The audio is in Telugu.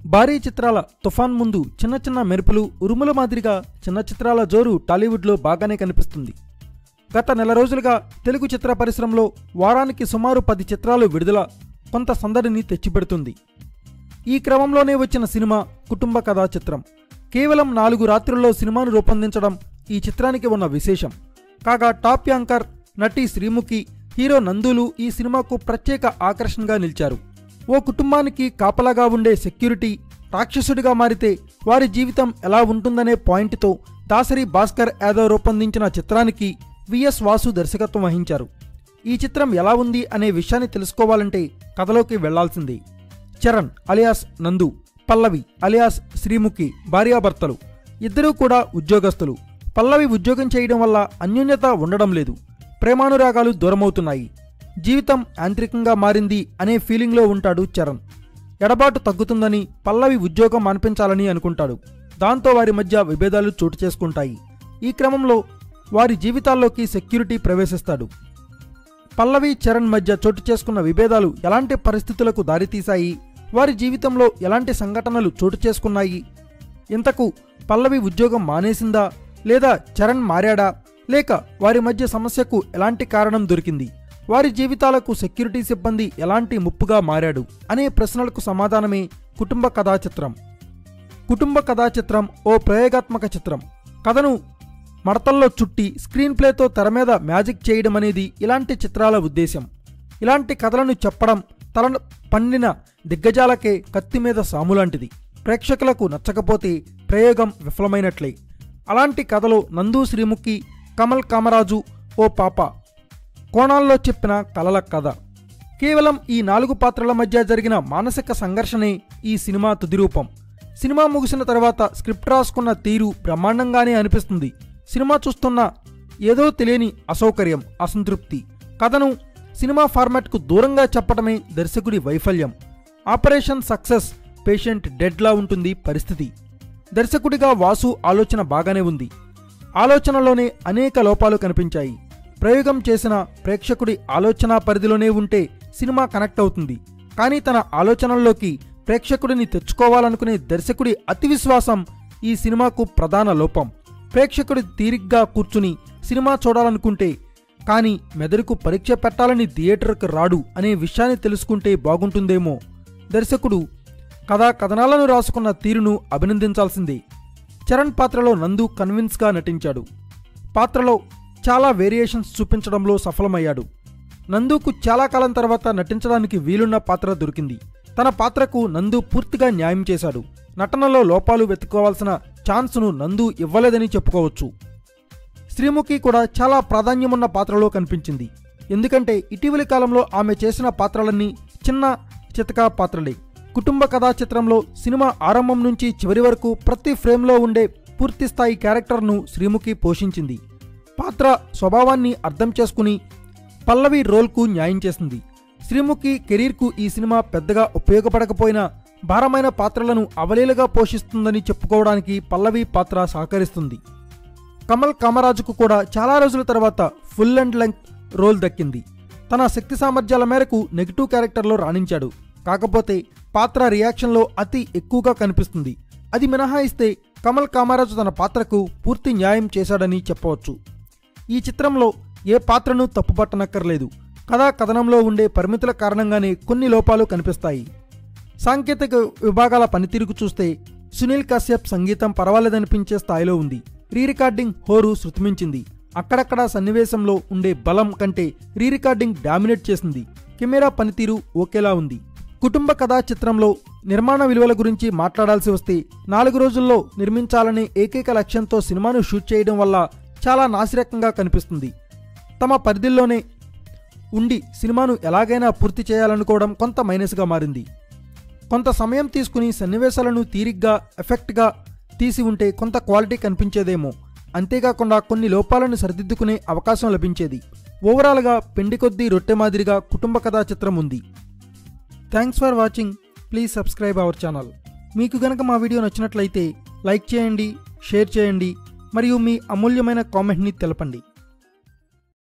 భారీ చిత్రాల తుఫాన్ ముందు చిన్న చిన్న మెరుపులు ఉరుముల మాదిరిగా చిన్న చిత్రాల జోరు టాలీవుడ్లో బాగానే కనిపిస్తుంది గత నెల రోజులుగా తెలుగు చిత్ర పరిశ్రమలో వారానికి సుమారు పది చిత్రాలు విడుదల కొంత సందడిని తెచ్చిపెడుతుంది ఈ క్రమంలోనే వచ్చిన సినిమా కుటుంబ కథా చిత్రం కేవలం నాలుగు రాత్రుల్లో సినిమాను రూపొందించడం ఈ చిత్రానికి ఉన్న విశేషం కాగా టాప్ యాంకర్ నటి శ్రీముఖి హీరో నందులు ఈ సినిమాకు ప్రత్యేక ఆకర్షణగా నిలిచారు ఓ కుటుంబానికి కాపలాగా ఉండే సెక్యూరిటీ రాక్షసుడిగా మారితే వారి జీవితం ఎలా ఉంటుందనే పాయింట్తో దాసరి భాస్కర్ యాదవ్ రూపొందించిన చిత్రానికి విఎస్ వాసు దర్శకత్వం వహించారు ఈ చిత్రం ఎలా ఉంది అనే విషయాన్ని తెలుసుకోవాలంటే కథలోకి వెళ్లాల్సిందే చరణ్ అలియాస్ నందు పల్లవి అలియాస్ శ్రీముఖి భార్యాభర్తలు ఇద్దరూ కూడా ఉద్యోగస్తులు పల్లవి ఉద్యోగం చేయడం వల్ల అన్యోన్యత ఉండడం లేదు ప్రేమానురాగాలు దూరమవుతున్నాయి జీవితం యాంత్రికంగా మారింది అనే ఫీలింగ్లో ఉంటాడు చరణ్ ఎడబాటు తగ్గుతుందని పల్లవి ఉద్యోగం అనిపించాలని అనుకుంటాడు దాంతో వారి మధ్య విభేదాలు చోటు చేసుకుంటాయి ఈ క్రమంలో వారి జీవితాల్లోకి సెక్యూరిటీ ప్రవేశిస్తాడు పల్లవి చరణ్ మధ్య చోటు చేసుకున్న విభేదాలు ఎలాంటి పరిస్థితులకు దారితీశాయి వారి జీవితంలో ఎలాంటి సంఘటనలు చోటు చేసుకున్నాయి ఇంతకు పల్లవి ఉద్యోగం మానేసిందా లేదా చరణ్ మారాడా లేక వారి మధ్య సమస్యకు ఎలాంటి కారణం దొరికింది వారి జీవితాలకు సెక్యూరిటీ సిబ్బంది ఎలాంటి ముప్పుగా మారాడు అనే ప్రశ్నలకు సమాధానమే కుటుంబ కథా చిత్రం కుటుంబ కథా చిత్రం ఓ ప్రయోగాత్మక చిత్రం కథను మడతల్లో చుట్టి స్క్రీన్ ప్లేతో తెర మీద మ్యాజిక్ చేయడం అనేది ఇలాంటి చిత్రాల ఉద్దేశం ఇలాంటి కథలను చెప్పడం తల పండిన దిగ్గజాలకే కత్తి మీద సాములాంటిది ప్రేక్షకులకు నచ్చకపోతే ప్రయోగం విఫలమైనట్లే అలాంటి కథలో నందు శ్రీముఖి కమల్ కామరాజు ఓ పాప కోణాల్లో చెప్పిన కలల కథ కేవలం ఈ నాలుగు పాత్రల మధ్య జరిగిన మానసిక సంఘర్షణే ఈ సినిమా తుది రూపం సినిమా ముగిసిన తర్వాత స్క్రిప్ట్ రాసుకున్న తీరు బ్రహ్మాండంగానే అనిపిస్తుంది సినిమా చూస్తున్న ఏదో తెలియని అసౌకర్యం అసంతృప్తి కథను సినిమా ఫార్మాట్కు దూరంగా చెప్పడమే దర్శకుడి వైఫల్యం ఆపరేషన్ సక్సెస్ పేషెంట్ డెడ్లా ఉంటుంది పరిస్థితి దర్శకుడిగా వాసు ఆలోచన బాగానే ఉంది ఆలోచనలోనే అనేక లోపాలు కనిపించాయి ప్రయోగం చేసిన ప్రేక్షకుడి ఆలోచన పరిధిలోనే ఉంటే సినిమా కనెక్ట్ అవుతుంది కానీ తన ఆలోచనల్లోకి ప్రేక్షకుడిని తెచ్చుకోవాలనుకునే దర్శకుడి అతి విశ్వాసం ఈ సినిమాకు ప్రధాన లోపం ప్రేక్షకుడి తీరిగ్గా కూర్చుని సినిమా చూడాలనుకుంటే కానీ మెదడుకు పరీక్ష పెట్టాలని థియేటర్కు రాడు అనే విషయాన్ని తెలుసుకుంటే బాగుంటుందేమో దర్శకుడు కథా కథనాలను రాసుకున్న తీరును అభినందించాల్సిందే చరణ్ పాత్రలో నందు కన్విన్స్గా నటించాడు పాత్రలో చాలా వేరియేషన్స్ చూపించడంలో సఫలమయ్యాడు నందుకు చాలా కాలం తర్వాత నటించడానికి వీలున్న పాత్ర దొరికింది తన పాత్రకు నందు పూర్తిగా న్యాయం చేశాడు నటనలో లోపాలు వెతుక్కోవాల్సిన ఛాన్స్ను నందు ఇవ్వలేదని చెప్పుకోవచ్చు శ్రీముఖి కూడా చాలా ప్రాధాన్యమున్న పాత్రలో కనిపించింది ఎందుకంటే ఇటీవలి కాలంలో ఆమె చేసిన పాత్రలన్నీ చిన్న చితకా పాత్రలే కుటుంబ కథా చిత్రంలో సినిమా ఆరంభం నుంచి చివరి వరకు ప్రతి ఫ్రేమ్లో ఉండే పూర్తిస్థాయి క్యారెక్టర్ను శ్రీముఖి పోషించింది పాత్ర స్వభావాన్ని అర్థం చేసుకుని పల్లవి రోల్కు న్యాయం చేసింది శ్రీముఖి కెరీర్కు ఈ సినిమా పెద్దగా ఉపయోగపడకపోయినా భారమైన పాత్రలను అవలీలగా పోషిస్తుందని చెప్పుకోవడానికి పల్లవి పాత్ర సహకరిస్తుంది కమల్ కామరాజుకు కూడా చాలా రోజుల తర్వాత ఫుల్ అండ్ లెంగ్త్ రోల్ దక్కింది తన శక్తి సామర్థ్యాల మేరకు నెగిటివ్ క్యారెక్టర్లో రాణించాడు కాకపోతే పాత్ర రియాక్షన్లో అతి ఎక్కువగా కనిపిస్తుంది అది మినహాయిస్తే కమల్ కామరాజు తన పాత్రకు పూర్తి న్యాయం చేశాడని చెప్పవచ్చు ఈ చిత్రంలో ఏ పాత్రను తప్పుపట్టనక్కర్లేదు కథా కథనంలో ఉండే పరిమితుల కారణంగానే కొన్ని లోపాలు కనిపిస్తాయి సాంకేతిక విభాగాల పనితీరుకు చూస్తే సునీల్ కశ్యప్ సంగీతం పర్వాలేదనిపించే స్థాయిలో ఉంది రీ రికార్డింగ్ హోరు శృతిమించింది అక్కడక్కడ సన్నివేశంలో ఉండే బలం కంటే రీ రికార్డింగ్ డామినేట్ చేసింది కెమెరా పనితీరు ఓకేలా ఉంది కుటుంబ కథా చిత్రంలో నిర్మాణ విలువల గురించి మాట్లాడాల్సి వస్తే నాలుగు రోజుల్లో నిర్మించాలనే ఏకైక లక్ష్యంతో సినిమాను షూట్ చేయడం వల్ల చాలా నాసిరకంగా కనిపిస్తుంది తమ పరిధిల్లోనే ఉండి సినిమాను ఎలాగైనా పూర్తి చేయాలనుకోవడం కొంత మైనస్గా మారింది కొంత సమయం తీసుకుని సన్నివేశాలను తీరిగ్గా ఎఫెక్ట్గా తీసి ఉంటే కొంత క్వాలిటీ కనిపించేదేమో అంతేకాకుండా కొన్ని లోపాలను సరిదిద్దుకునే అవకాశం లభించేది ఓవరాల్గా పెండి కొద్దీ రొట్టె మాదిరిగా కుటుంబ కథా చిత్రం ఉంది thanks for watching please subscribe our channel మీకు గనక మా వీడియో నచ్చినట్లయితే లైక్ చేయండి షేర్ చేయండి మరియు మీ అమూల్యమైన కామెంట్ని తెలపండి